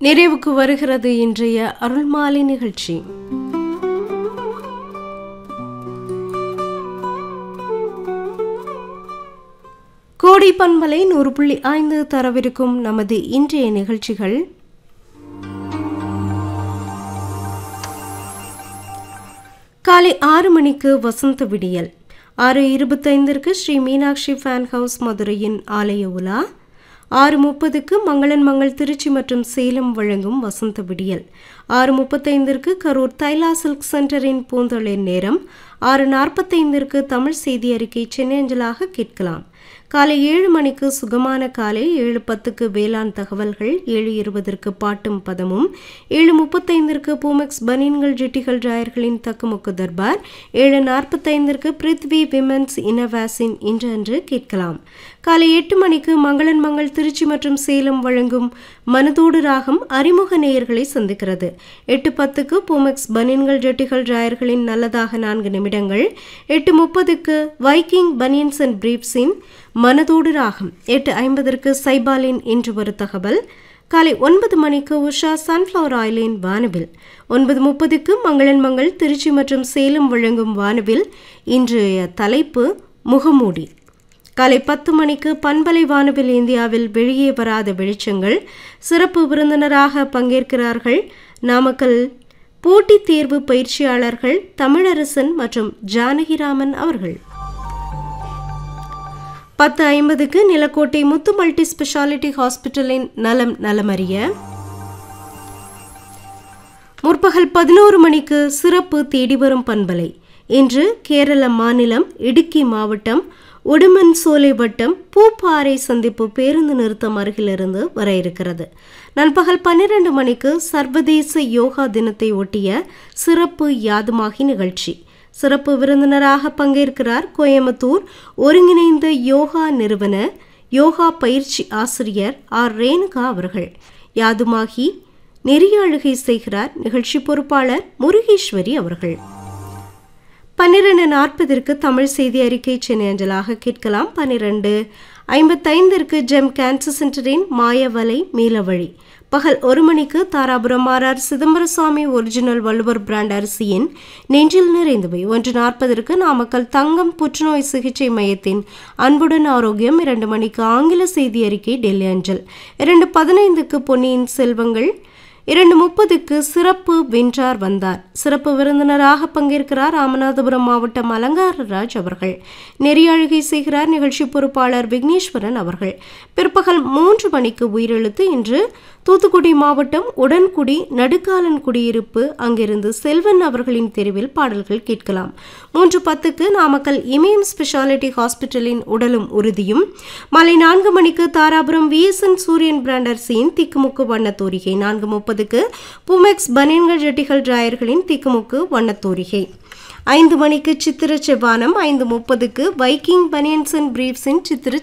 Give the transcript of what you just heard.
நிறைவுக்கு வருகிறது இன்றைய அருள்மாலை நிகழ்ச்சி கோடி பண்பலை நூறு புள்ளி ஐந்து தரவிருக்கும் நமது இன்றைய நிகழ்ச்சிகள் காலை ஆறு மணிக்கு வசந்த விடியல் ஆறு இருபத்தைந்திற்கு ஸ்ரீ மீனாட்சி ஃபேன் ஹவுஸ் மதுரையின் ஆலய உலா ஆறு முப்பதுக்கு மங்களன் மங்கள் திருச்சி மற்றும் சேலம் வழங்கும் வசந்த விடியல் ஆறு முப்பத்தைந்திற்கு கரூர் தைலா சில்க் சென்டரின் பூந்தொழில் நேரம் ஆறு நாற்பத்தைந்திற்கு தமிழ் செய்தி அறிக்கை சென்னை அஞ்சலாக கேட்கலாம் காலை ஏழு மணிக்கு சுகமான காலை ஏழு பத்துக்கு வேளாண் தகவல்கள் ஏழு இருபதற்கு பாட்டும் பதமும் ஏழு முப்பத்தைந்திற்கு பூமெக்ஸ் பனியன்கள் ஜெட்டிகள் ராயர்களின் தக்குமுக்கு தர்பார் ஏழு நாற்பத்தைந்திற்கு பிருத்வி விமென்ஸ் இனவாசின் இன்று அன்று கேட்கலாம் காலை எட்டு மணிக்கு மங்களன் மங்கள் திருச்சி மற்றும் சேலம் வழங்கும் மனதோடு ராகம் அறிமுக நேயர்களை சந்திக்கிறது எட்டு பத்துக்கு பூமெக்ஸ் பனியன்கள் ஜெட்டிகள் ராயர்களின் நல்லதாக நான்கு நிமிடங்கள் எட்டு முப்பதுக்கு வைக்கிங் பனியன்ஸ் அண்ட் பிரீப்ஸின் மனதோடு ராகம் எட்டு ஐம்பதற்கு சைபாலின் இன்று ஒரு தகவல் காலை ஒன்பது மணிக்கு உஷா சன்ஃப்ளவர் ஆயிலின் வானவில் ஒன்பது முப்பதுக்கு மங்களன் மங்கள் திருச்சி மற்றும் சேலம் வழங்கும் வானவில் இன்றைய தலைப்பு முகமூடி காலை பத்து மணிக்கு பண்பலை வானவில் இந்தியாவில் வெளியே வராத வெளிச்சங்கள் சிறப்பு விருந்தினராக பங்கேற்கிறார்கள் நாமக்கல் போட்டித் தேர்வு பயிற்சியாளர்கள் தமிழரசன் மற்றும் ஜானகிராமன் அவர்கள் பத்து ஐம்பதுக்கு நிலக்கோட்டை முத்து மல்டி ஸ்பெஷாலிட்டி ஹாஸ்பிட்டலின் நலம் நலமறிய முற்பகல் பதினோரு மணிக்கு சிறப்பு தேடி வரும் பண்பலை இன்று கேரள மாநிலம் இடுக்கி மாவட்டம் உடுமன் சோலை வட்டம் பூப்பாறை சந்திப்பு பேருந்து நிறுத்தம் அருகிலிருந்து வர இருக்கிறது நண்பகல் பன்னிரண்டு மணிக்கு சர்வதேச யோகா தினத்தை ஒட்டிய சிறப்பு யாதுமாகி நிகழ்ச்சி சிறப்பு விருந்தினராக பங்கேற்கிறார் கோயம்புத்தூர் ஒருங்கிணைந்த யோகா நிறுவன யோகா பயிற்சி ஆசிரியர் ஆர் ரேணுகா அவர்கள் யாதுமாகி நெறிய அழுகை செய்கிறார் நிகழ்ச்சி பொறுப்பாளர் முருகேஸ்வரி அவர்கள் பன்னிரண்டு நாற்பதற்கு தமிழ் செய்தி அறிக்கை சென்னை அஞ்சலாக கேட்கலாம் பன்னிரண்டு ஐம்பத்தைந்திற்கு ஜெம் கேன்சர் சென்டரின் மாயவலை மீளவழி பகல் ஒரு மணிக்கு Dharapuram RR Chidambaraswamy original Valluvar brand அரிசியின் நெஞ்சில் நிறைந்தவை ஒன்று நாற்பதற்கு நாமக்கல் தங்கம் புற்றுநோய் சிகிச்சை மையத்தின் அன்புடன் ஆரோக்கியம் இரண்டு மணிக்கு ஆங்கில செய்தி அறிக்கை டெல்லி அஞ்சல் இரண்டு பதினைந்துக்கு பொன்னியின் செல்வங்கள் இரண்டு முப்பதுக்கு சிறப்பு வென்றார் வந்தார் சிறப்பு விருந்தினராக பங்கேற்கிறார் ராமநாதபுரம் மாவட்டம் அலங்காரராஜ் அவர்கள் நெறியாழுகை செய்கிறார் நிகழ்ச்சி பொறுப்பாளர் விக்னேஸ்வரன் அவர்கள் பிற்பகல் மூன்று மணிக்கு உயிரெழுத்து இன்று தூத்துக்குடி மாவட்டம் உடன்குடி நடுக்காலன் குடியிருப்பு அங்கிருந்து செல்வன் அவர்களின் தெருவில் பாடல்கள் கேட்கலாம் மூன்று பத்துக்கு நாமக்கல் இமயம் ஸ்பெஷாலிட்டி ஹாஸ்பிட்டலின் உடலும் உறுதியும் மாலை நான்கு மணிக்கு தாராபுரம் விஎஸ்என் சூரியன் பிராண்டர்சியின் திக்குமுக்கு வண்ணத்தோரிகை நான்கு முப்பதுக்கு புமெக்ஸ் பனியன்கள் ஜெட்டிகள் டிராயர்களின் திக்குமுக்கு வண்ணத்தோரிகை ஐந்து மணிக்கு சித்திர செவ்வானம் ஐந்து முப்பதுக்கு வைக்கிங் பனியன்ஸ் அண்ட் பிரீப்ஸின் சித்திர